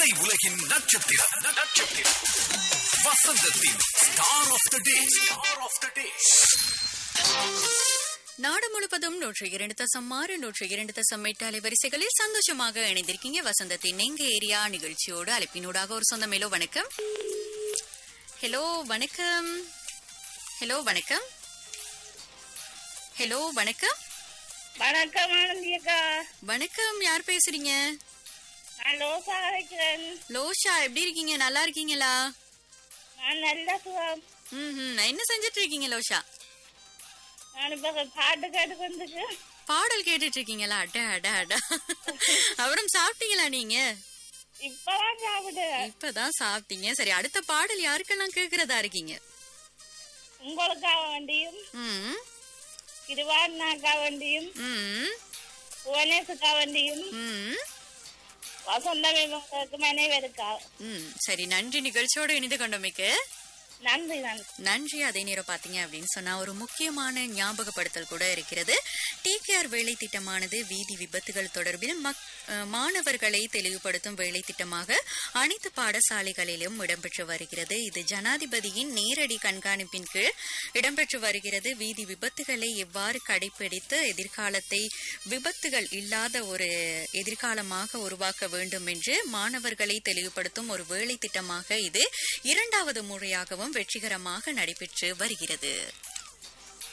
திரை உலகின் நட்சத்திரம் நட்சத்திரம் வசந்தத்தின் star of the day star of the day நாடு முழுவதும் நூற்று இரண்டு தசம் ஆறு நூற்று இரண்டு தசம் எட்டு அலைவரிசைகளில் சந்தோஷமாக இணைந்திருக்கீங்க வசந்தத்தின் எங்க ஏரியா நிகழ்ச்சியோடு அழைப்பினூடாக ஒரு சொந்த மேலோ வணக்கம் ஹலோ வணக்கம் ஹலோ வணக்கம் ஹலோ வணக்கம் வணக்கம் ஆனந்தி அக்கா வணக்கம் யார் பேசுறீங்க நான் லோசா வைக்கிறேன் லோஷா எப்படி இருக்கீங்க நல்லா இருக்கீங்களா நான் நல்ல சுகம் ம் என்ன செஞ்சுட்டு இருக்கீங்க லோஷா நான் இப்ப பாட்டு கேட்டு வந்துக்கு பாடல் கேட்டுட்டு இருக்கீங்களா அட அட அட அப்புறம் சாப்பிட்டீங்களா நீங்க இப்பதான் சாப்பிடு இப்பதான் சாப்பிட்டீங்க சரி அடுத்த பாடல் யாருக்கெல்லாம் கேக்குறதா இருக்கீங்க உங்களுக்காக வேண்டியும் ம் திருவாரூனாக்கா வேண்டியும் ம் புவனேசுக்கா வேண்டியும் ம் வசந்தம் இவங்களுக்கு மனைவருக்கா ம் சரி நன்றி நிகழ்ச்சியோடு இணைந்து கொண்டமைக்கு நன்றி நன்றி நன்றி அதே நேரம் பாத்தீங்க அப்படின்னு சொன்னா ஒரு முக்கியமான ஞாபகப்படுத்தல் கூட இருக்கிறது டிகேஆர் வேலை திட்டமானது வீதி விபத்துகள் தொடர்பில் மக்- அஹ், மாணவர்களை தெளிவுபடுத்தும் வேலை திட்டமாக அனைத்து பாடசாலைகளிலும் இடம்பெற்று வருகிறது இது ஜனாதிபதியின் நேரடி கண்காணிப்பின் கீழ் இடம்பெற்று வருகிறது வீதி விபத்துகளை எவ்வாறு கடைபிடித்து எதிர்காலத்தை விபத்துகள் இல்லாத ஒரு எதிர்காலமாக உருவாக்க வேண்டும் என்று மாணவர்களை தெளிவுபடுத்தும் ஒரு வேலை திட்டமாக இது இரண்டாவது முறையாகவும் வெற்றிகரமாக நடைபெற்று வருகிறது